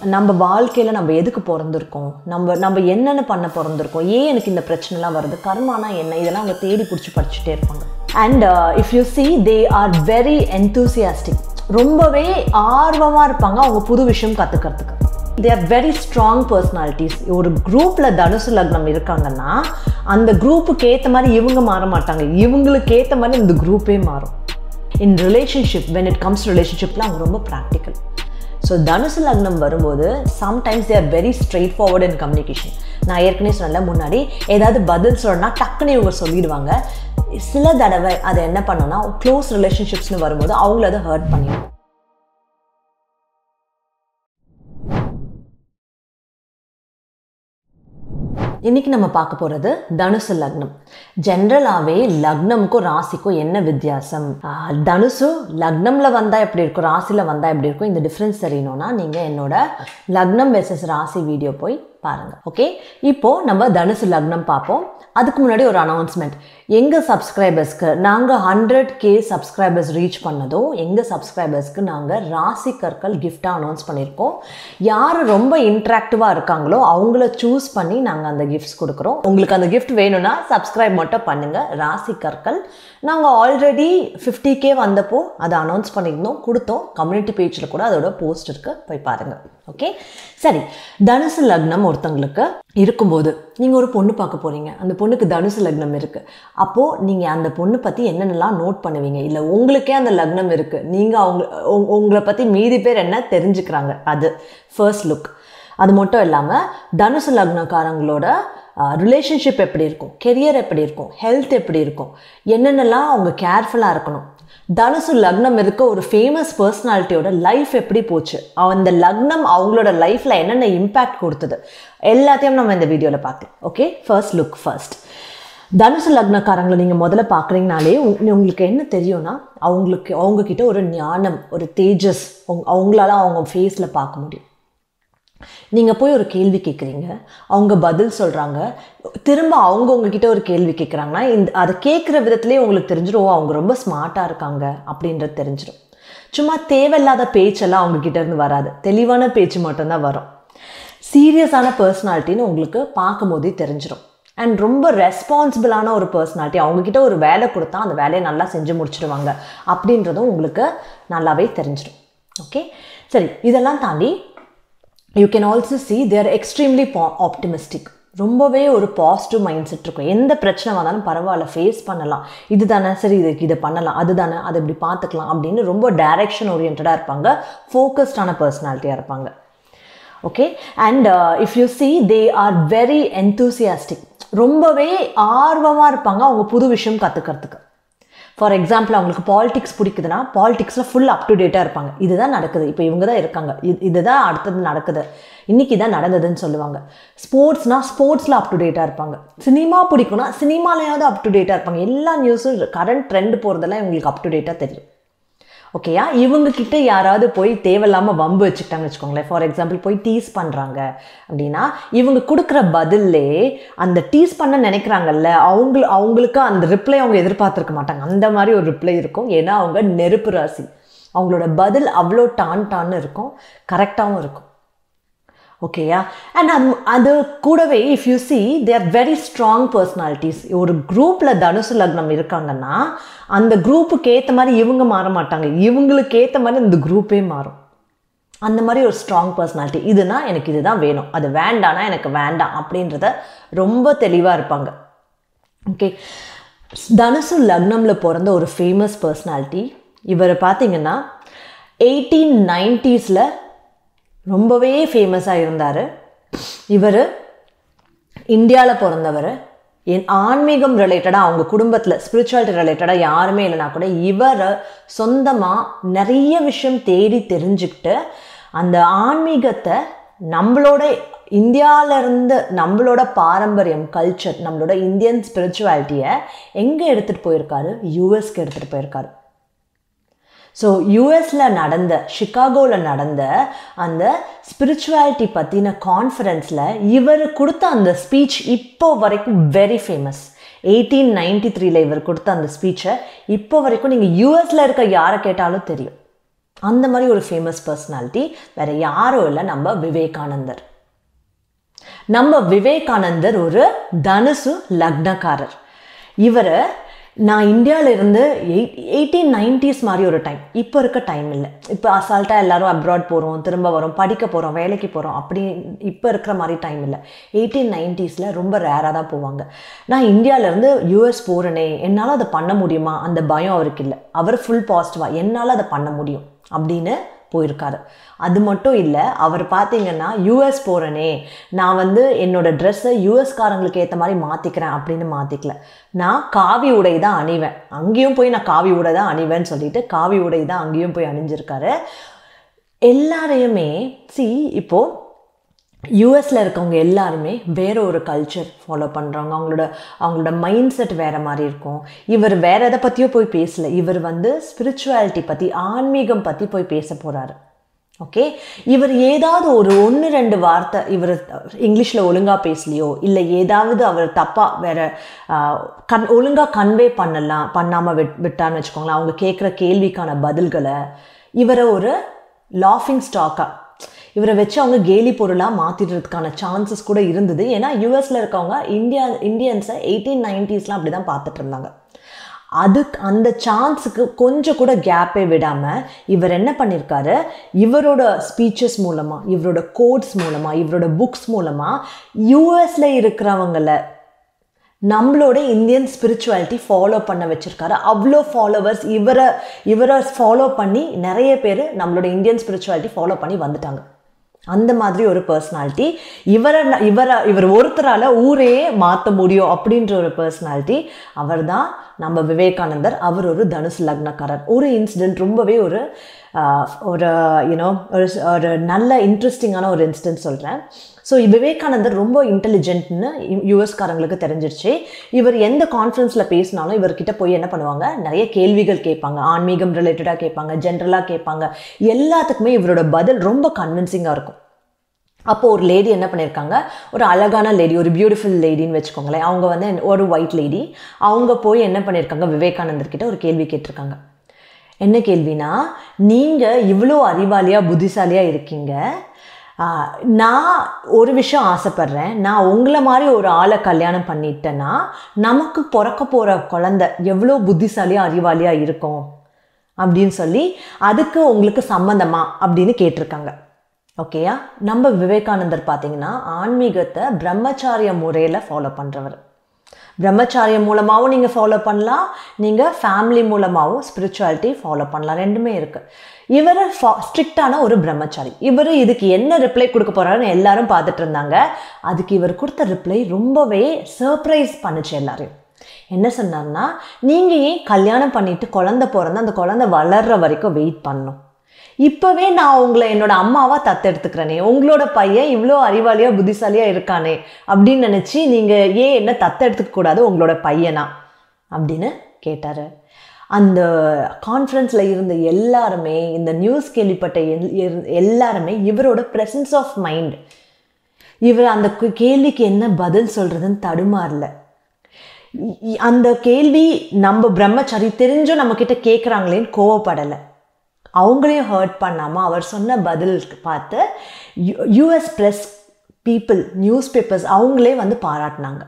நம்ம வாழ்க்கையில் நம்ம எதுக்கு பிறந்திருக்கோம் நம்ம நம்ம என்னென்ன பண்ண பிறந்திருக்கோம் ஏன் எனக்கு இந்த பிரச்சனைலாம் வருது கர்மானா என்ன இதெல்லாம் அவங்க தேடி பிடிச்சி படிச்சுட்டே இருப்பாங்க and if you see they are very enthusiastic ரொம்பவே ஆர்வமாக இருப்பாங்க அவங்க புது விஷயம் கற்றுக்கிறதுக்கு they are very strong personalities ஒரு குரூப்பில் தனுசு லக்னம் இருக்காங்கன்னா அந்த குரூப்புக்கு ஏற்ற மாதிரி இவங்க மாற மாட்டாங்க இவங்களுக்கு ஏற்ற மாதிரி இந்த குரூப்பே மாறும் in relationship when it comes ரிலேஷன்ஷிப்பில் அவங்க ரொம்ப ப்ராக்டிக்கல் ஸோ தனுசு லக்னம் வரும்போது sometimes they are very straightforward in communication நான் ஏற்கனவே சொன்னல முன்னாடி ஏதாவது பதில் சொல்லணும்னா டக்குன்னு இவங்க சொல்லிடுவாங்க சில தடவை அதை என்ன பண்ணோன்னா க்ளோஸ் ரிலேஷன்ஷிப்ஸ்னு வரும்போது அவங்கள அதை ஹர்ட் பண்ணிடும் இன்னைக்கு நம்ம பார்க்க போகிறது தனுசு லக்னம் ஜென்ரலாகவே லக்னமுக்கும் ராசிக்கும் என்ன வித்தியாசம் ஆஹ், தனுசு லக்னமில் வந்தால் எப்படி இருக்கும் ராசியில் வந்தால் எப்படி இருக்கும் இந்த டிஃப்ரென்ஸ் தெரியணும்னா நீங்கள் என்னோட லக்னம் வெர்சஸ் ராசி வீடியோ போய் பாருங்கள் ஓகே இப்போது நம்ம தனுசு லக்னம் பார்ப்போம் அதுக்கு முன்னாடி ஒரு அனௌன்ஸ்மெண்ட் எங்கள் சப்ஸ்கிரைபர்ஸ்க்கு நாங்கள் ஹண்ட்ரட் கே சப்ஸ்கிரைபர்ஸ் ரீச் பண்ணதும் எங்கள் சப்ஸ்கிரைபர்ஸ்க்கு நாங்கள் ராசி கற்கள் கிஃப்டாக அனௌன்ஸ் பண்ணியிருக்கோம் யார் ரொம்ப இன்ட்ராக்டிவாக இருக்காங்களோ அவங்கள சூஸ் பண்ணி நாங்கள் அந்த கிஃப்ட்ஸ் கொடுக்குறோம் உங்களுக்கு அந்த கிஃப்ட் வேணும்னா சப்ஸ்கிரைப் மட்டும் பண்ணுங்கள் ராசி கற்கள் நாங்கள் ஆல்ரெடி ஃபிஃப்டி கே வந்தப்போ அதை அனௌன்ஸ் பண்ணியிருந்தோம் கொடுத்தோம் கம்யூனிட்டி பேஜில் கூட அதோட போஸ்ட் இருக்குது போய் பாருங்கள் ஓகே சரி தனுசு லக்னம் ஒருத்தங்களுக்கு இருக்கும்போது நீங்கள் ஒரு பொண்ணு பார்க்க போகிறீங்க அந்த பொண்ணுக்கு தனுசு லக்னம் இருக்குது அப்போது நீங்கள் அந்த பொண்ணு பற்றி என்னென்னலாம் நோட் பண்ணுவீங்க இல்லை உங்களுக்கே அந்த லக்னம் இருக்குது நீங்கள் அவங்க உங்க- உங்களை பற்றி மீதி பேர் என்ன தெரிஞ்சுக்கிறாங்க அது ஃபர்ஸ்ட் லுக் அது மட்டும் இல்லாமல் தனுசு லக்னக்காரங்களோட ரிலேஷன்ஷிப் எப்படி இருக்கும் கெரியர் எப்படி இருக்கும் ஹெல்த் எப்படி இருக்கும் என்னென்னலாம் அவங்க கேர்ஃபுல்லாக இருக்கணும் தனுசு லக்னம் இருக்க ஒரு ஃபேமஸ் பர்சனாலிட்டியோட லைஃப் எப்படி போச்சு அந்த லக்னம் அவங்களோட லைஃப்பில் என்னென்ன இம்பேக்ட் கொடுத்தது எல்லாத்தையும் நம்ம இந்த வீடியோவில் பார்க்கலாம் ஓகே ஃபர்ஸ்ட் லுக் ஃபர்ஸ்ட் தனுசு லக்னக்காரங்களை நீங்கள் முதல்ல பார்க்குறீங்கனாலே உங்களுக்கு என்ன தெரியும்னா அவங்களுக்கு அவங்கக்கிட்ட ஒரு ஞானம் ஒரு தேஜஸ் அவங்க- அவங்களால அவங்க ஃபேஸில் பார்க்க முடியும் நீங்கள் போய் ஒரு கேள்வி கேட்குறீங்க அவங்க பதில் சொல்கிறாங்க திரும்ப அவங்க உங்ககிட்ட ஒரு கேள்வி கேட்குறாங்கன்னா இந்த அதை கேட்குற விதத்துலேயே உங்களுக்கு தெரிஞ்சிடும் ஓ, அவங்க ரொம்ப ஸ்மார்ட்டாக இருக்காங்க அப்படின்றது தெரிஞ்சிடும் சும்மா தேவையில்லாத பேச்செல்லாம் அவங்க கிட்ட இருந்து வராது தெளிவான பேச்சு மட்டும்தான் வரும் சீரியஸான பர்சனாலிட்டின்னு உங்களுக்கு பார்க்கும்போதே தெரிஞ்சிடும் அண்ட் ரொம்ப ரெஸ்பான்சிபிளான ஒரு பர்சனாலிட்டி அவங்கக்கிட்ட ஒரு வேலை கொடுத்தா அந்த வேலையை நல்லா செஞ்சு முடிச்சிடுவாங்க அப்படின்றதும் உங்களுக்கு நல்லாவே தெரிஞ்சிடும் ஓகே சரி இதெல்லாம் தாண்டி you can also see they are extremely optimistic ரொம்பவே ஒரு பாசிட்டிவ் மைண்ட் செட் இருக்கும் எந்த பிரச்சனை வந்தாலும் பரவாயில்ல ஃபேஸ் பண்ணலாம் இது தானே சரி இதுக்கு இதை பண்ணலாம் அது தானே அதை இப்படி பார்த்துக்கலாம் அப்படின்னு ரொம்ப டைரக்ஷன் ஓரியன்டாக இருப்பாங்க ஃபோக்கஸ்டான பர்சனாலிட்டியாக இருப்பாங்க okay and if you see they are very enthusiastic ரொம்பவே ஆர்வமாக இருப்பாங்க அவங்க புது விஷயம் கற்றுக்கிறதுக்கு ஃபார் எக்ஸாம்பிள் அவங்களுக்கு பாலிடிக்ஸ் பிடிக்குதுன்னா பாலிடிக்ஸில் ஃபுல் அப் டு டேட்டாக இருப்பாங்க இதுதான் நடக்குது இப்போ இவங்க தான் இருக்காங்க இது இதுதான் அடுத்தது நடக்குது இன்னைக்கு தான் நடந்ததுன்னு சொல்லுவாங்க ஸ்போர்ட்ஸ்னால் ஸ்போர்ட்ஸில் அப் டு டேட்டாக இருப்பாங்க சினிமா பிடிக்கும்னா சினிமாலையாவது அப் டு டேட்டாக இருப்பாங்க எல்லா நியூஸும் கரண்ட் ட்ரெண்ட் போகிறதெல்லாம் இவங்களுக்கு அப் டு டேட்டாக தெரியும் ஓகேயா இவங்க கிட்ட யாராவது போய் தேவையில்லாமல் வம்பு வச்சுக்கிட்டாங்கன்னு வச்சுக்கோங்களேன் ஃபார் எக்ஸாம்பிள் போய் டீஸ் பண்ணுறாங்க அப்படின்னா இவங்க கொடுக்குற பதில்லே அந்த டீஸ் பண்ண நினைக்கிறாங்கல்ல அவங்க அவங்களுக்கு அந்த ரிப்ளை அவங்க எதிர்பார்த்துருக்க மாட்டாங்க அந்த மாதிரி ஒரு ரிப்ளை இருக்கும் ஏன்னா அவங்க நெருப்பு ராசி அவங்களோட பதில் அவ்வளோ டான் டான்னு இருக்கும் கரெக்டாகவும் இருக்கும் ஓகேயா அண்ட் அது அது கூடவே if you see they are very strong personalities ஒரு குரூப்பில் தனுசு லக்னம் இருக்காங்கன்னா அந்த குரூப்புக்கு ஏற்ற மாதிரி இவங்க மாற மாட்டாங்க இவங்களுக்கு ஏற்ற மாதிரி இந்த குரூப்பே மாறும் அந்த மாதிரி ஒரு ஸ்ட்ராங் பர்சனாலிட்டி இதுனா எனக்கு இதுதான் வேணும் அது வேண்டானா எனக்கு வேண்டாம் அப்படின்றத ரொம்ப தெளிவாக இருப்பாங்க ஓகே தனுசு லக்னமில் பிறந்த ஒரு ஃபேமஸ் பர்சனாலிட்டி இவரை பார்த்தீங்கன்னா எயிட்டீன் நைன்ட்டீஸில் ரொம்பவே ஃபேமஸாக இருந்தார் இவர் இந்தியாவில் பிறந்தவர் என் ஆன்மீகம் ரிலேட்டடாக அவங்க குடும்பத்தில் ஸ்பிரிச்சுவாலிட்டி ரிலேட்டடாக யாருமே இல்லைனா கூட இவர் சொந்தமாக நிறைய விஷயம் தேடி தெரிஞ்சுக்கிட்டு அந்த ஆன்மீகத்தை நம்மளோட இந்தியால இருந்து நம்மளோட பாரம்பரியம் கல்ச்சர் நம்மளோட இந்தியன் ஸ்பிரிச்சுவாலிட்டியை எங்கே எடுத்துகிட்டு போயிருக்காரு யூஎஸ்க்கு எடுத்துகிட்டு போயிருக்காரு ஸோ யூஎஸில் நடந்த சிகாகோவில் நடந்த அந்த ஸ்பிரிச்சுவாலிட்டி பற்றின கான்ஃபரன்ஸில் இவர் கொடுத்த அந்த ஸ்பீச் இப்போ வரைக்கும் வெரி ஃபேமஸ் எயிட்டீன் நைன்டி த்ரீல இவர் கொடுத்த அந்த ஸ்பீச்சை இப்போ வரைக்கும் நீங்கள் யூஎஸில் இருக்க யாரை கேட்டாலும் தெரியும் அந்த மாதிரி ஒரு ஃபேமஸ் பர்சனாலிட்டி வேற யாரும் இல்லை நம்ம விவேகானந்தர் நம்ம விவேகானந்தர் ஒரு தனுசு லக்னக்காரர் இவர் நான் இந்தியாவில் இருந்து எயிட் எயிட்டீன் நைன்டிஸ் மாதிரி ஒரு டைம் இப்போ இருக்க டைம் இல்லை இப்போ அசால்ட்டாக எல்லாரும் அப்ராட் போகிறோம் திரும்ப வரோம் படிக்க போகிறோம் வேலைக்கு போகிறோம் அப்படி இப்போ இருக்கிற மாதிரி டைம் இல்லை எயிட்டீன் நைன்டிஸில் ரொம்ப ரேராக தான் போவாங்க நான் இந்தியாவிலேருந்து யூஎஸ் போகிறேனே என்னால் அதை பண்ண முடியுமா அந்த பயம் அவருக்கு இல்லை அவர் ஃபுல் பாசிட்டிவாக என்னால் அதை பண்ண முடியும் அப்படின்னு போயிருக்காரு அது மட்டும் இல்லை அவர் பார்த்தீங்கன்னா யூஎஸ் போகிறனே நான் வந்து என்னோட ட்ரெஸ்ஸை யூஎஸ்காரங்களுக்கு ஏற்ற மாதிரி மாற்றிக்கிறேன் அப்படின்னு மாற்றிக்கல நான் காவி உடை தான் அணிவேன் அங்கேயும் போய் நான் காவி உடை தான் அணிவேன்னு சொல்லிட்டு காவி உடை தான் அங்கேயும் போய் அணிஞ்சிருக்காரு எல்லாரையுமே சி இப்போது யூஎஸில் இருக்கவங்க எல்லாருமே வேற ஒரு கல்ச்சர் ஃபாலோ பண்ணுறாங்க அவங்களோட அவங்களோட மைண்ட் செட் வேறு மாதிரி இருக்கும் இவர் வேற எதை பற்றியோ போய் பேசல இவர் வந்து ஸ்பிரிச்சுவாலிட்டி பற்றி ஆன்மீகம் பற்றி போய் பேச போகிறாரு ஓகே இவர் ஏதாவது ஒரு ஒன்று ரெண்டு வார்த்தை இவர் இங்கிலீஷில் ஒழுங்காக பேசலையோ இல்லை ஏதாவது அவர் தப்பாக வேற ஆஹ், கன் ஒழுங்காக கன்வே பண்ணலாம் பண்ணாமல் விட் விட்டான்னு வச்சுக்கோங்களேன் அவங்க கேட்குற கேள்விக்கான பதில்களை இவரை ஒரு லாஃபிங் ஸ்டாக்காக இவரை வச்சு அவங்க கேலி பொருளாக மாற்றிடுறதுக்கான சான்சஸ் கூட இருந்தது ஏன்னா யூஎஸில் இருக்கவங்க இந்தியா இந்தியன்ஸை எயிட்டீன் நைன்டிஸ்லாம் அப்படி தான் பார்த்துட்டு இருந்தாங்க அதுக்கு அந்த சான்ஸுக்கு கொஞ்சம் கூட கேப்பே விடாமல் இவர் என்ன பண்ணியிருக்காரு இவரோட ஸ்பீச்சஸ் மூலமாக இவரோட கோட்ஸ் மூலமாக இவரோட புக்ஸ் மூலமாக யூஎஸில் இருக்கிறவங்கள நம்மளோட இந்தியன் ஸ்பிரிச்சுவாலிட்டி ஃபாலோ பண்ண வச்சிருக்காரு அவ்வளோ ஃபாலோவர்ஸ் இவரை இவரை ஃபாலோ பண்ணி நிறைய பேர் நம்மளோட இந்தியன் ஸ்பிரிச்சுவாலிட்டி ஃபாலோ பண்ணி வந்துட்டாங்க அந்த மாதிரி ஒரு பர்சனாலிட்டி இவரை ந- இவரை இவர் ஒருத்தரால் ஊரையே மாற்ற முடியும் அப்படின்ற ஒரு பர்சனாலிட்டி அவர் தான் நம்ம விவேகானந்தர் அவர் ஒரு தனுசு லக்னக்காரர் ஒரு இன்சிடென்ட் ரொம்பவே ஒரு ஆஹ், ஒரு யூனோ ஒரு ஒரு நல்ல இன்ட்ரெஸ்டிங்கான ஒரு இன்சிடென்ட் சொல்கிறேன் ஸோ விவேகானந்தர் ரொம்ப இன்டெலிஜென்ட்னு யூஎஸ்காரங்களுக்கு தெரிஞ்சிருச்சு இவர் எந்த கான்ஃபரன்ஸில் பேசினாலும் இவர்கிட்ட போய் என்ன பண்ணுவாங்க நிறைய கேள்விகள் கேட்பாங்க ஆன்மீகம் ரிலேட்டடாக கேட்பாங்க ஜென்ரலாக கேட்பாங்க எல்லாத்துக்குமே இவரோட பதில் ரொம்ப கன்வின்சிங்காக இருக்கும் அப்போ ஒரு லேடி என்ன பண்ணியிருக்காங்க ஒரு அழகான லேடி ஒரு பியூட்டிஃபுல் லேடின்னு வச்சுக்கோங்களேன் அவங்க வந்து ஒரு ஒயிட் லேடி அவங்க போய் என்ன பண்ணியிருக்காங்க விவேகானந்தர் கிட்ட ஒரு கேள்வி கேட்டிருக்காங்க என்ன கேள்வினா நீங்கள் இவ்வளோ அறிவாளியாக புத்திசாலியாக இருக்கீங்க ஆஹ், நான் ஒரு விஷயம் ஆசைப்படுறேன் நான் உங்களை மாதிரி ஒரு ஆளை கல்யாணம் பண்ணிட்டேன்னா நமக்கு பிறக்க போகிற குழந்தை எவ்வளோ புத்திசாலியாக அறிவாளியாக இருக்கும் அப்படின்னு சொல்லி அதுக்கு உங்களுக்கு சம்மந்தமா அப்படின்னு கேட்டிருக்காங்க ஓகேயா நம்ம விவேகானந்தர் பார்த்தீங்கன்னா ஆன்மீகத்தை பிரம்மச்சாரிய முறையில் ஃபாலோ பண்ணுறவர் பிரம்மச்சாரியம் மூலமாகவும் நீங்கள் ஃபாலோ பண்ணலாம் நீங்கள் ஃபேமிலி மூலமாகவும் ஸ்பிரிச்சுவாலிட்டி ஃபாலோ பண்ணலாம் ரெண்டுமே இருக்குது இவர் ஸ்ட்ரிக்டான ஒரு பிரம்மச்சாரி இவர் இதுக்கு என்ன ரிப்ளை கொடுக்க போகிறாருன்னு எல்லாரும் பார்த்துட்டு இருந்தாங்க அதுக்கு இவர் கொடுத்த ரிப்ளை ரொம்பவே சர்ப்ரைஸ் பண்ணுச்சு எல்லாரையும் என்ன சொன்னார்னா நீங்கள் ஏன் கல்யாணம் பண்ணிட்டு குழந்தை பிறந்து அந்த குழந்தை வளர்ற வரைக்கும் வெயிட் பண்ணணும் இப்போவே நான் உங்களை என்னோட அம்மாவா தத்தெடுத்துக்கிறேனே உங்களோட பையன் இவ்வளோ அறிவாளியா புத்திசாலியா இருக்கானே அப்படின்னு நினச்சி நீங்கள் ஏன் என்ன தத்தெடுத்துக்க கூடாது உங்களோட பையனா அப்படின்னு கேட்டார் அந்த கான்ஃபரன்ஸில் இருந்த எல்லாருமே இந்த நியூஸ் கேள்விப்பட்ட எல்- எல்- எல்லாருமே இவரோட presence ஆஃப் மைண்ட் இவர் அந்த கு- கேள்விக்கு என்ன பதில் சொல்கிறதுன்னு தடுமாறல இ- இ- அந்த கேள்வி நம்ம பிரம்மச்சாரி தெரிஞ்சும் நம்ம கிட்ட கேட்குறாங்களேன்னு கோவப்படலை அவங்களையும் ஹர்ட் பண்ணாமல் அவர் சொன்ன பதில் பார்த்து US press people news papers அவங்களே வந்து பாராட்டினாங்க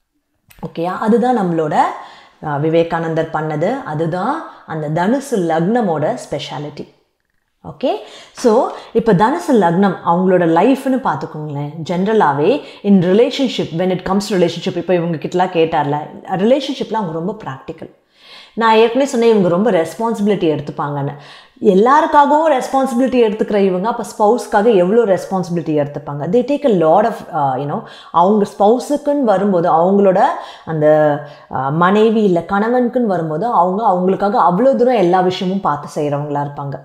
ஓகேயா அதுதான் நம்மளோட அஹ், விவேகானந்தர் பண்ணது அதுதான் அந்த தனுசு லக்னமோட ஸ்பெஷாலிட்டி ஓகே ஸோ இப்போ தனுசு லக்னம் அவங்களோட லைஃப்னு பார்த்துக்கோங்களேன் ஜென்ரலாகவே in relationship when it comes relationship இப்போ இவங்க கிட்டலாம் கேட்டார்ல ரிலேஷன்ஷிப்பில் அவங்க ரொம்ப ப்ராக்டிக்கல் நான் ஏற்கனவே சொன்னேன் இவங்க ரொம்ப ரெஸ்பான்சிபிலிட்டி எடுத்துப்பாங்கன்னு எல்லாருக்காகவும் ரெஸ்பான்சிபிலிட்டி எடுத்துக்கிற இவங்க அப்போ ஸ்பௌஸ்க்காக எவ்வளோ ரெஸ்பான்சிபிலிட்டி எடுத்துப்பாங்க they take a lot of you know அவங்க ஸ்பௌஸுக்குன்னு வரும்போது அவங்களோட அந்த அஹ், மனைவி இல்லை கணவனுக்குன்னு வரும்போது அவங்க அவங்களுக்காக அவ்வளோ தூரம் எல்லா விஷயமும் பார்த்து செய்கிறவங்களா இருப்பாங்க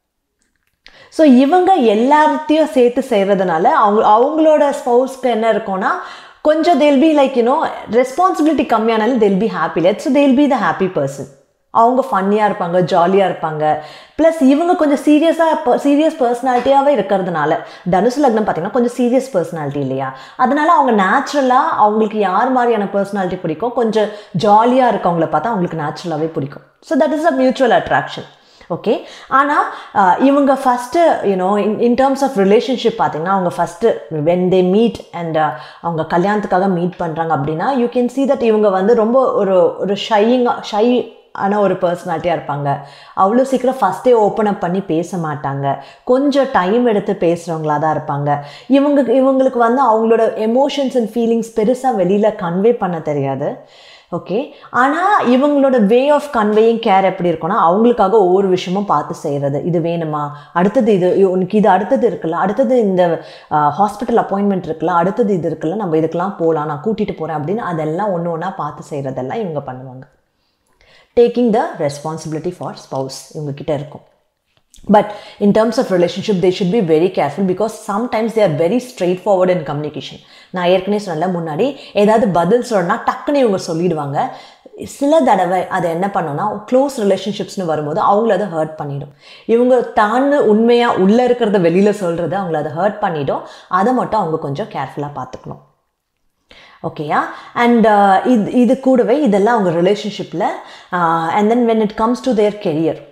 ஸோ இவங்க எல்லாத்தையும் சேர்த்து செய்கிறதுனால அவங்க அவங்களோட ஸ்பௌஸ்க்கு என்ன இருக்கும்னா கொஞ்சம் they'll be like you know responsibility கம்மியானாலும் they'll be happy let so they'll be the happy person அவங்க ஃபன்னியாக இருப்பாங்க ஜாலியாக இருப்பாங்க ப்ளஸ் இவங்க கொஞ்சம் சீரியஸாக சீரியஸ் பர்சனாலிட்டியாகவே இருக்கிறதுனால தனுசு லக்னம் பார்த்தீங்கன்னா கொஞ்சம் சீரியஸ் பர்சனாலிட்டி இல்லையா அதனால அவங்க நேச்சுரலாக அவங்களுக்கு யார் மாதிரியான பர்சனாலிட்டி பிடிக்கும் கொஞ்சம் ஜாலியாக இருக்கவங்கள பார்த்தா அவங்களுக்கு நேச்சுரலாகவே பிடிக்கும் so that is a mutual attraction okay ஆனால் இவங்க first you know in in terms of relationship பார்த்தீங்கன்னா அவங்க first when they meet and அவங்க கல்யாணத்துக்காக மீட் பண்ணுறாங்க அப்படின்னா யூ கேன் see தட் இவங்க வந்து ரொம்ப ஒரு ஒரு ஷையிங் ஷை ஆன ஒரு பர்சனாலிட்டியாக இருப்பாங்க அவ்வளோ சீக்கிரம் ஃபஸ்ட்டே ஓப்பன் அப் பண்ணி பேச மாட்டாங்க கொஞ்சம் டைம் எடுத்து பேசுகிறவங்களா தான் இருப்பாங்க இவங்க இவங்களுக்கு வந்து அவங்களோட எமோஷன்ஸ் அண்ட் ஃபீலிங்ஸ் பெருசாக வெளியில் கன்வே பண்ண தெரியாது ஓகே ஆனால் இவங்களோட வே ஆஃப் கன்வேயிங் கேர் எப்படி இருக்கும்னா அவங்களுக்காக ஒவ்வொரு விஷயமும் பார்த்து செய்கிறது இது வேணுமா அடுத்தது இது உனக்கு இது அடுத்தது இருக்குல்ல அடுத்தது இந்த ஹாஸ்பிட்டல் அப்பாயின்மெண்ட் இருக்குல்ல அடுத்தது இது இருக்குல்ல நம்ம இதுக்கெல்லாம் போகலாம் நான் கூட்டிகிட்டு போகிறேன் அப்படின்னு அதெல்லாம் ஒன்று ஒன்றா பார்த்து செய்கிறதெல்லாம் இவங்க பண்ணுவாங்க taking the responsibility for spouse இவங்கக்கிட்ட இருக்கும் but in terms of relationship they should be very careful because sometimes they are very straightforward in communication நான் ஏற்கனவே சொன்னல முன்னாடி ஏதாவது பதில் சொல்லணும்னா டக்குன்னு இவங்க சொல்லிடுவாங்க சில தடவை அதை என்ன பண்ணோன்னா க்ளோஸ் ரிலேஷன்ஷிப்ஸ்னு வரும்போது அவங்கள அதை ஹர்ட் பண்ணிடும் இவங்க தான்னு உண்மையாக உள்ளே இருக்கிறத வெளியில் சொல்கிறது அவங்கள அதை ஹர்ட் பண்ணிடும் அதை மட்டும் அவங்க கொஞ்சம் கேர்ஃபுல்லாக பார்த்துக்கணும் ஓகேயா அண்ட் இது இது கூடவே இதெல்லாம் அவங்க ரிலேஷன்ஷிப்பில் and then when it comes to their career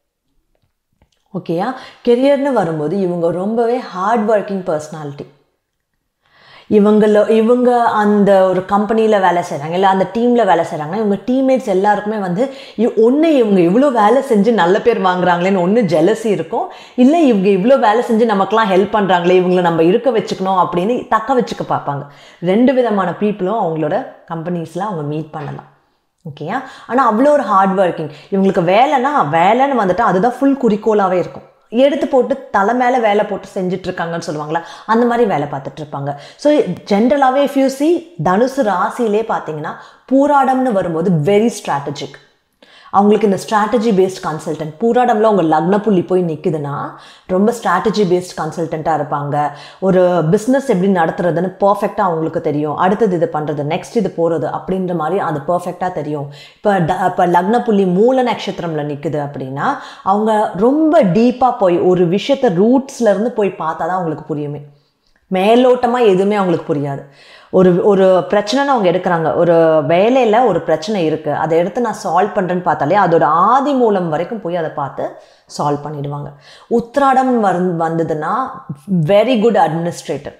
ஓகேயா கெரியர்னு வரும்போது இவங்க ரொம்பவே ஹார்ட் ஒர்க்கிங் பர்சனாலிட்டி இவங்கள இவங்க அந்த ஒரு கம்பெனியில் வேலை செய்கிறாங்க இல்லை அந்த டீமில் வேலை செய்கிறாங்கன்னா இவங்க டீம்மேட்ஸ் எல்லாருக்குமே வந்து ஒன்று இவங்க இவ்வளோ வேலை செஞ்சு நல்ல பேர் வாங்குறாங்களேன்னு ஒன்று ஜெலசி இருக்கும் இல்லை இவங்க இவ்வளோ வேலை செஞ்சு நமக்கெல்லாம் ஹெல்ப் பண்ணுறாங்களே இவங்களை நம்ம இருக்க வச்சுக்கணும் அப்படின்னு தக்க வச்சுக்க பார்ப்பாங்க ரெண்டு விதமான பீப்புளும் அவங்களோட கம்பெனிஸில் அவங்க மீட் பண்ணலாம் ஓகேயா ஆனால் அவ்வளோ ஒரு ஹார்ட் ஒர்க்கிங் இவங்களுக்கு வேலைன்னா வேலைன்னு வந்துட்டு அதுதான் ஃபுல் குறிக்கோளாகவே இருக்கும் எடுத்து போட்டு தலை மேலே வேலை போட்டு செஞ்சுட்டு இருக்காங்கன்னு சொல்லுவாங்களா அந்த மாதிரி வேலை பார்த்துட்டு இருப்பாங்க ஸோ ஜென்ரலாகவே இஃப் யூ சி தனுசு ராசியிலே பார்த்தீங்கன்னா பூராடம்னு வரும்போது வெரி ஸ்ட்ராட்டஜிக் அவங்களுக்கு இந்த ஸ்ட்ராட்டஜி பேஸ்ட் கன்சல்டன்ட் பூராடம்ல உங்கள் லக்ன புள்ளி போய் நிற்குதுன்னா ரொம்ப ஸ்ட்ராட்டஜி பேஸ்ட் கன்சல்டண்ட்டாக இருப்பாங்க ஒரு பிஸ்னஸ் எப்படி நடத்துறதுன்னு பர்ஃபெக்டாக அவங்களுக்கு தெரியும் அடுத்தது இது பண்ணுறது நெக்ஸ்ட் இது போகிறது அப்படின்ற மாதிரி அது பர்ஃபெக்டாக தெரியும் இப்போ ட இப்போ லக்ன புள்ளி மூல நட்சத்திரமில் நிற்குது அப்படின்னா அவங்க ரொம்ப டீப்பாக போய் ஒரு விஷயத்தை ரூட்ஸ்லேருந்து போய் பார்த்தா தான் அவங்களுக்கு புரியுமே மேலோட்டமாக எதுவுமே அவங்களுக்கு புரியாது ஒரு ஒரு பிரச்சனைன்னு அவங்க எடுக்கிறாங்க ஒரு வேலையில் ஒரு பிரச்சனை இருக்குது அதை எடுத்து நான் சால்வ் பண்ணுறேன்னு பார்த்தாலே அதோட ஆதி மூலம் வரைக்கும் போய் அதை பார்த்து சால்வ் பண்ணிடுவாங்க உத்ராடம் வந் வந்ததுன்னா வெரி குட் அட்மினிஸ்ட்ரேட்டர்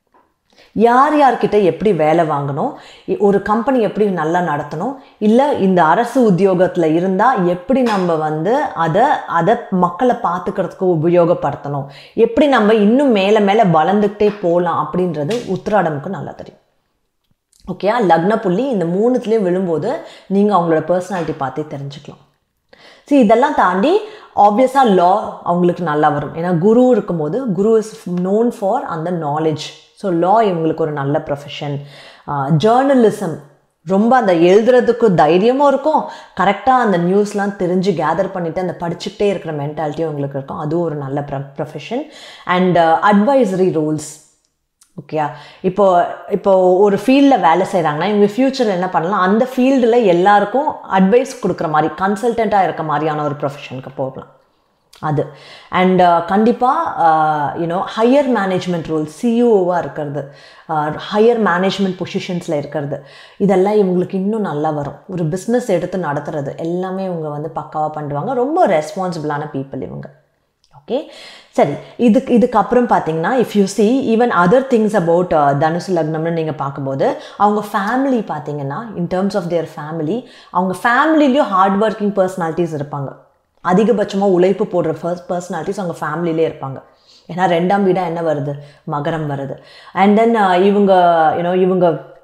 யார் யார்கிட்ட எப்படி வேலை வாங்கணும் ஒரு கம்பெனி எப்படி நல்லா நடத்தணும் இல்லை இந்த அரசு உத்தியோகத்தில் இருந்தால் எப்படி நம்ம வந்து அதை அதை மக்களை பார்த்துக்கிறதுக்கு உபயோகப்படுத்தணும் எப்படி நம்ம இன்னும் மேலே மேலே வளர்ந்துக்கிட்டே போகலாம் அப்படின்றது உத்திராடமுக்கு நல்லா தெரியும் ஓகேயா லக்ன புள்ளி இந்த மூணுத்துலேயும் விழும்போது நீங்கள் அவங்களோட பர்சனாலிட்டி பார்த்தே தெரிஞ்சுக்கலாம் சரி இதெல்லாம் தாண்டி ஆப்வியஸாக லா அவங்களுக்கு நல்லா வரும் ஏன்னா குரு இருக்கும்போது குரு இஸ் நோன் ஃபார் அந்த நாலேஜ் ஸோ லா இவங்களுக்கு ஒரு நல்ல ப்ரொஃபஷன் ஜேர்னலிசம் ரொம்ப அந்த எழுதுறதுக்கு தைரியமும் இருக்கும் கரெக்டாக அந்த நியூஸ்லாம் தெரிஞ்சு கேதர் பண்ணிவிட்டு அந்த படிச்சுக்கிட்டே இருக்கிற மென்டாலிட்டியும் உங்களுக்கு இருக்கும் அதுவும் ஒரு நல்ல ப்ர ப்ரொஃபஷன் அண்ட் அட்வைசரி ரோல்ஸ் ஓகேயா இப்போ இப்போ ஒரு ஃபீல்டில் வேலை செய்கிறாங்கன்னா இவங்க ஃப்யூச்சரில் என்ன பண்ணலாம் அந்த ஃபீல்டில் எல்லாருக்கும் அட்வைஸ் கொடுக்குற மாதிரி கன்சல்டண்ட்டாக இருக்க மாதிரியான ஒரு ப்ரொஃபஷனுக்கு போகலாம் அது அண்ட் கண்டிப்பாக யூனோ ஹையர் மேனேஜ்மெண்ட் ரோல் சிஇஓவாக இருக்கிறது ஹையர் மேனேஜ்மெண்ட் பொசிஷன்ஸில் இருக்கிறது இதெல்லாம் இவங்களுக்கு இன்னும் நல்லா வரும் ஒரு பிஸ்னஸ் எடுத்து நடத்துறது எல்லாமே இவங்க வந்து பக்காவாக பண்ணுவாங்க ரொம்ப ரெஸ்பான்சிபிளான பீப்புள் இவங்க ஓகே சரி இதுக்கு இதுக்கப்புறம் பார்த்தீங்கன்னா if you see even other things about தனுசு லக்னம்னு நீங்கள் பார்க்கும்போது அவங்க ஃபேமிலி பார்த்தீங்கன்னா in terms of their family அவங்க ஃபேமிலிலையும் ஹார்ட் ஒர்க்கிங் பர்சனாலிட்டிஸ் இருப்பாங்க அதிகபட்சமாக உழைப்பு போடுற ஃபர்ஸ்ட் பர்சனாலிட்டிஸ் அவங்க ஃபேமிலியிலே இருப்பாங்க ஏன்னா ரெண்டாம் வீடாக என்ன வருது மகரம் வருது அண்ட் தென் இவங்க யூனோ இவங்க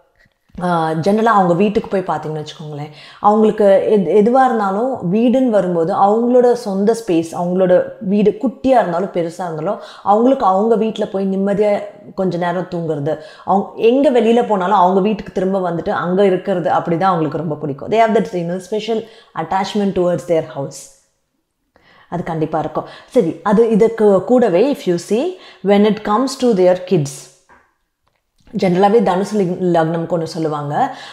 ஜென்ரலாக அவங்க வீட்டுக்கு போய் பார்த்தீங்கன்னு வச்சுக்கோங்களேன் அவங்களுக்கு எது எதுவாக இருந்தாலும் வீடுன்னு வரும்போது அவங்களோட சொந்த ஸ்பேஸ் அவங்களோட வீடு குட்டியாக இருந்தாலும் பெருசாக இருந்தாலும் அவங்களுக்கு அவங்க வீட்டில் போய் நிம்மதியாக கொஞ்ச நேரம் தூங்குறது அவங்க எங்கே வெளியில் போனாலும் அவங்க வீட்டுக்கு திரும்ப வந்துட்டு அங்கே இருக்கிறது அப்படி தான் அவங்களுக்கு ரொம்ப பிடிக்கும் they have that you know special attachment towards their house அது கண்டிப்பாக இருக்கும் சரி அது இதுக்கு கூடவே if you see when it comes to their kids ஜென்ரலாகவே தனுசு லக்னம்க்கு ஒன்று சொல்லுவாங்க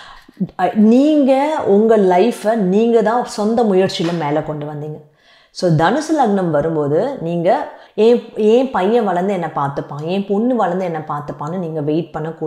நீங்கள் உங்கள் லைஃப்பை நீங்கள் தான் சொந்த முயற்சியில் மேலே கொண்டு வந்தீங்க ஸோ தனுசு லக்னம் வரும்போது நீங்கள் ஏன் ஏன் பையன் வளர்ந்து என்னை பார்த்துப்பான் ஏன் பொண்ணு வளர்ந்து என்னை பார்த்துப்பான்னு நீங்கள் வெயிட் பண்ணக்கூடாது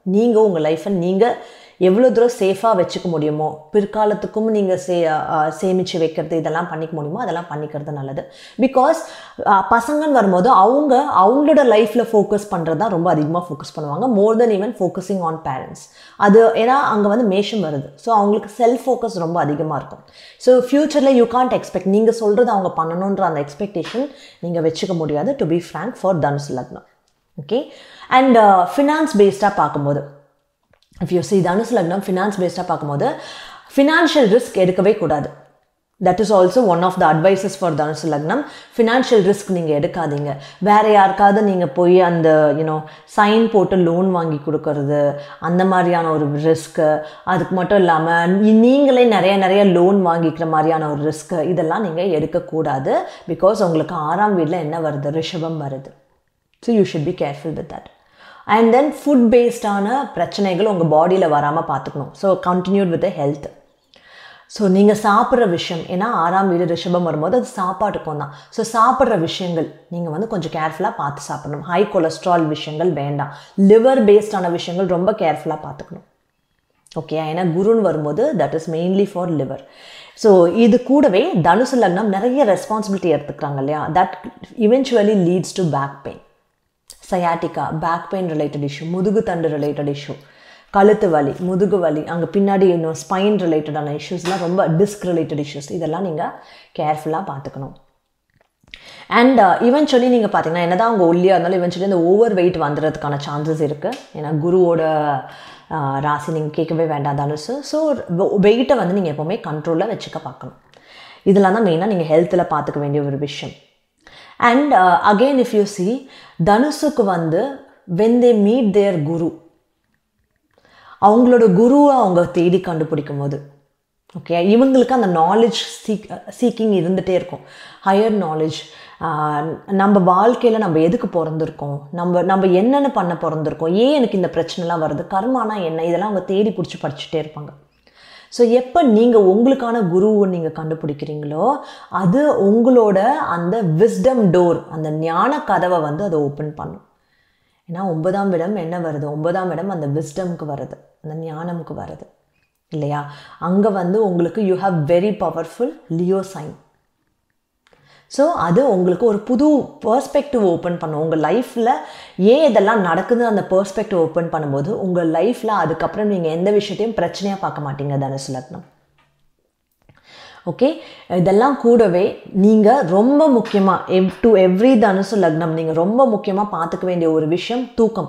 நீங்கள் உங்கள் லைஃப்பை நீங்கள் எவ்வளோ தூரம் சேஃபாக வச்சுக்க முடியுமோ பிற்காலத்துக்கும் நீங்கள் சே சேமித்து வைக்கிறது இதெல்லாம் பண்ணிக்க முடியுமோ அதெல்லாம் பண்ணிக்கிறது நல்லது பிகாஸ் பசங்கன்னு வரும்போது அவங்க அவங்களோட லைஃப்பில் ஃபோக்கஸ் பண்ணுறது தான் ரொம்ப அதிகமாக ஃபோக்கஸ் பண்ணுவாங்க more than even focusing on parents அது ஏன்னா அங்கே வந்து மேஷம் வருது ஸோ அவங்களுக்கு செல்ஃப் ஃபோக்கஸ் ரொம்ப அதிகமாக இருக்கும் ஸோ ஃப்யூச்சரில் யூ கான்ட் எக்ஸ்பெக்ட் நீங்கள் சொல்கிறது அவங்க பண்ணணுன்ற அந்த எக்ஸ்பெக்டேஷன் நீங்கள் வச்சுக்க முடியாது டு பி ஃப்ரேங்க் ஃபார் தனுசு லக்னம் ஓகே அண்ட் ஃபினான்ஸ் பேஸ்டாக பார்க்கும்போது இஃப் யூ சி தனுசு லக்னம் ஃபினான்ஸ் பேஸ்டாக பார்க்கும்போது ஃபினான்ஷியல் ரிஸ்க் எடுக்கவே கூடாது that is also one of the advices for தனுசு லக்னம் ஃபினான்ஷியல் ரிஸ்க் நீங்கள் எடுக்காதீங்க வேறு யாருக்காவது நீங்கள் போய் அந்த யூனோ சைன் போட்டு லோன் வாங்கி கொடுக்கறது அந்த மாதிரியான ஒரு ரிஸ்க்கு அதுக்கு மட்டும் இல்லாமல் நீங்களே நிறைய நிறைய லோன் வாங்கிக்கிற மாதிரியான ஒரு ரிஸ்க்கு இதெல்லாம் நீங்கள் எடுக்கக்கூடாது பிகாஸ் உங்களுக்கு ஆறாம் வீட்டில் என்ன வருது ரிஷபம் வருது so you should be careful with that and then food பேஸ்டான பிரச்சனைகள் உங்கள் பாடியில் வராமல் பார்த்துக்கணும் so continued with health so நீங்கள் சாப்பிட்ற விஷயம் ஏன்னா ஆறாம் வீடு ரிஷபம் வரும்போது அது சாப்பாட்டுக்கும் தான் ஸோ சாப்பிட்ற விஷயங்கள் நீங்கள் வந்து கொஞ்சம் கேர்ஃபுல்லாக பார்த்து சாப்பிடணும் ஹை கொலஸ்ட்ரால் விஷயங்கள் வேண்டாம் லிவர் பேஸ்டான விஷயங்கள் ரொம்ப கேர்ஃபுல்லாக பார்த்துக்கணும் ஓகே ஏன்னா குருன்னு வரும்போது that is mainly for liver so இது கூடவே தனுசு லக்னம் நிறைய ரெஸ்பான்சிபிலிட்டி எடுத்துக்கிறாங்க இல்லையா that eventually leads to back pain sciatica back pain related issue முதுகு தண்டு ரிலேட்டட் இஷ்யூ கழுத்து வலி முதுகு வலி அங்கே பின்னாடி இன்னும் ஸ்பைன் ரிலேட்டடான இஷ்யூஸ்லாம் ரொம்ப டிஸ்க் ரிலேட்டட் இஷ்யூஸ் இதெல்லாம் நீங்கள் கேர்ஃபுல்லாக பார்த்துக்கணும் அண்ட் இவென்ச்சுவலி நீங்கள் பார்த்தீங்கன்னா என்னதான் அவங்க ஒல்லியாக இருந்தாலும் இவென்ச்சுவலி அந்த ஓவர் வெயிட் வந்துடுறதுக்கான சான்சஸ் இருக்குது ஏன்னா குருவோட ராசி நீங்கள் கேட்கவே வேண்டாம் தனுசு ஸோ வெயிட்டை வந்து நீங்கள் எப்போவுமே கண்ட்ரோலில் வச்சுக்க பார்க்கணும் இதெல்லாம் தான் மெயினாக நீங்கள் ஹெல்த்தில் பார்த்துக்க வேண்டிய ஒரு விஷயம் and again if you see தனுசுக்கு வந்து வென் தே மீட் தேர் குரு அவங்களோட குருவை அவங்க தேடி கண்டுபிடிக்கும் போது ஓகே இவங்களுக்கு அந்த நாலேஜ் சீக் சீக்கிங் இருந்துகிட்டே இருக்கும் ஹையர் நாலேஜ் நம்ம வாழ்க்கையில் நம்ம எதுக்கு பிறந்திருக்கோம் நம்ம நம்ம என்னென்ன பண்ண பிறந்திருக்கோம் ஏன் எனக்கு இந்த பிரச்சனைலாம் வருது கர்மானா என்ன இதெல்லாம் அவங்க தேடி பிடிச்சி படிச்சுட்டே இருப்பாங்க ஸோ எப்போ நீங்கள் உங்களுக்கான குருவை நீங்கள் கண்டுபிடிக்கிறீங்களோ அது உங்களோட அந்த விஸ்டம் டோர் அந்த ஞான கதவை வந்து அதை ஓப்பன் பண்ணும் ஏன்னா ஒன்பதாம் இடம் என்ன வருது ஒன்பதாம் இடம் அந்த விஸ்டம்க்கு வருது அந்த ஞானமுக்கு வருது இல்லையா அங்கே வந்து உங்களுக்கு you have very powerful Leo sign so அது உங்களுக்கு ஒரு புது பர்ஸ்பெக்டிவ் ஓப்பன் பண்ணும் உங்கள் லைஃப்பில் ஏன் இதெல்லாம் நடக்குது அந்த பர்ஸ்பெக்டிவ் ஓப்பன் பண்ணும்போது உங்கள் லைஃப்பில் அதுக்கப்புறம் நீங்கள் எந்த விஷயத்தையும் பிரச்சனையாக பார்க்க மாட்டீங்க தனுசு லக்னம் ஓகே இதெல்லாம் கூடவே நீங்கள் ரொம்ப முக்கியமாக எவ் டு எவ்ரி தனுசு லக்னம் நீங்கள் ரொம்ப முக்கியமாக பார்த்துக்க வேண்டிய ஒரு விஷயம் தூக்கம்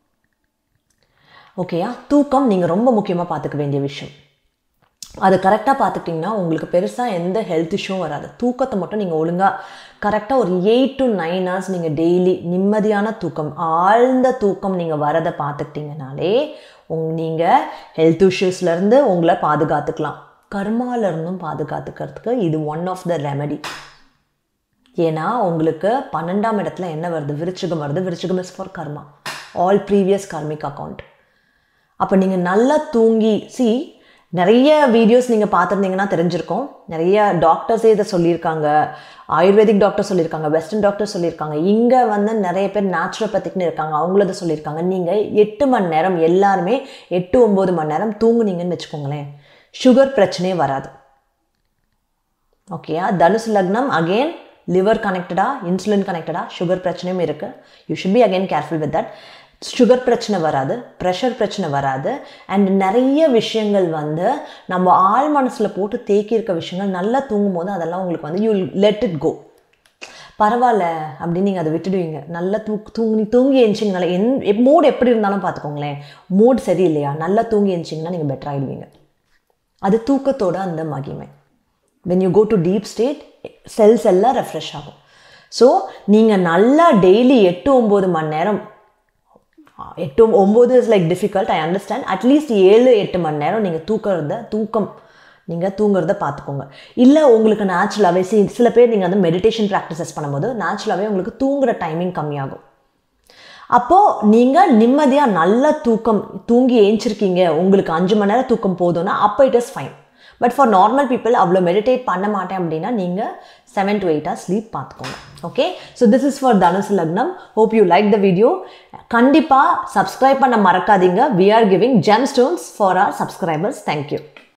ஓகேயா தூக்கம் நீங்கள் ரொம்ப முக்கியமாக பார்த்துக்க வேண்டிய விஷயம் அதை கரெக்டாக பார்த்துக்கிட்டிங்கன்னா உங்களுக்கு பெருசாக எந்த ஹெல்த் இஷ்யூவும் வராது தூக்கத்தை மட்டும் நீங்கள் ஒழுங்காக கரெக்டாக ஒரு எயிட் டு நைன் ஹவர்ஸ் நீங்கள் டெய்லி நிம்மதியான தூக்கம் ஆழ்ந்த தூக்கம் நீங்கள் வரதை பார்த்துக்கிட்டிங்கனாலே உங் நீங்கள் ஹெல்த் இஷ்யூஸ்லேருந்து உங்களை பாதுகாத்துக்கலாம் கர்மாலேருந்தும் பாதுகாத்துக்கிறதுக்கு இது ஒன் ஆஃப் த ரெமெடி ஏன்னா உங்களுக்கு பன்னெண்டாம் இடத்துல என்ன வருது விருச்சிகம் வருது விருச்சிகம் is for karma all previous karmic account அப்போ நீங்கள் நல்லா தூங்கி சி நிறைய வீடியோஸ் நீங்கள் பார்த்துருந்தீங்கன்னா தெரிஞ்சிருக்கும் நிறைய டாக்டர்ஸே இதை சொல்லியிருக்காங்க ஆயுர்வேதிக் டாக்டர் சொல்லியிருக்காங்க வெஸ்டர்ன் டாக்டர் சொல்லியிருக்காங்க இங்கே வந்து நிறைய பேர் நேச்சுரோபதிக்னு இருக்காங்க அவங்கள இதை சொல்லியிருக்காங்க நீங்கள் எட்டு மணி நேரம் எல்லாருமே எட்டு ஒம்பது மணி நேரம் தூங்குனீங்கன்னு வச்சுக்கோங்களேன் சுகர் பிரச்சனையே வராது ஓகேயா தனுசு லக்னம் அகெயின் லிவர் கனெக்டடா இன்சுலின் கனெக்டடா சுகர் பிரச்சனையும் இருக்குது you should be again careful with that sugar பிரச்சனை வராது ப்ரெஷர் பிரச்சனை வராது அண்ட் நிறைய விஷயங்கள் வந்து நம்ம ஆள் மனசில் போட்டு தேக்கி இருக்க விஷயங்கள் நல்லா தூங்கும் போது அதெல்லாம் உங்களுக்கு வந்து யூ லெட் இட் கோ பரவாயில்ல அப்படின்னு நீங்கள் அதை விட்டுடுவீங்க நல்லா தூ தூங்கி தூங்கி எழுச்சிங்கனால என் மூட் எப்படி இருந்தாலும் பார்த்துக்கோங்களேன் மூட் சரியில்லையா நல்லா தூங்கி எழுச்சிங்கன்னா நீங்கள் பெட்டர் ஆகிடுவீங்க அது தூக்கத்தோட அந்த மகிமை when you go to deep state cells எல்லாம் ரெஃப்ரெஷ் ஆகும் ஸோ நீங்கள் நல்லா டெய்லி எட்டு ஒம்பது மணி நேரம் எட்டு ஒம்பது is like difficult I understand at least ஏழு எட்டு மணி நேரம் நீங்கள் தூக்கிறத தூக்கம் நீங்கள் தூங்குறத பார்த்துக்கோங்க இல்லை உங்களுக்கு நேச்சுரலாகவே சி சில பேர் நீங்கள் வந்து மெடிடேஷன் ப்ராக்டிசஸ் பண்ணும்போது நேச்சுரலாகவே உங்களுக்கு தூங்குற டைமிங் கம்மியாகும் அப்போது நீங்கள் நிம்மதியாக நல்ல தூக்கம் தூங்கி ஏஞ்சிருக்கீங்க உங்களுக்கு அஞ்சு மணி நேரம் தூக்கம் போதும்னா அப்போ it is fine but for normal people அவ்வளோ மெடிடேட் பண்ண மாட்டேன் அப்படின்னா நீங்கள் seven to eight hours sleep பார்த்துக்கோங்க okay so this is for தனுசு லக்னம் hope you like the video கண்டிப்பாக சப்ஸ்கிரைப் பண்ண மறக்காதீங்க we are giving gemstones for our subscribers thank you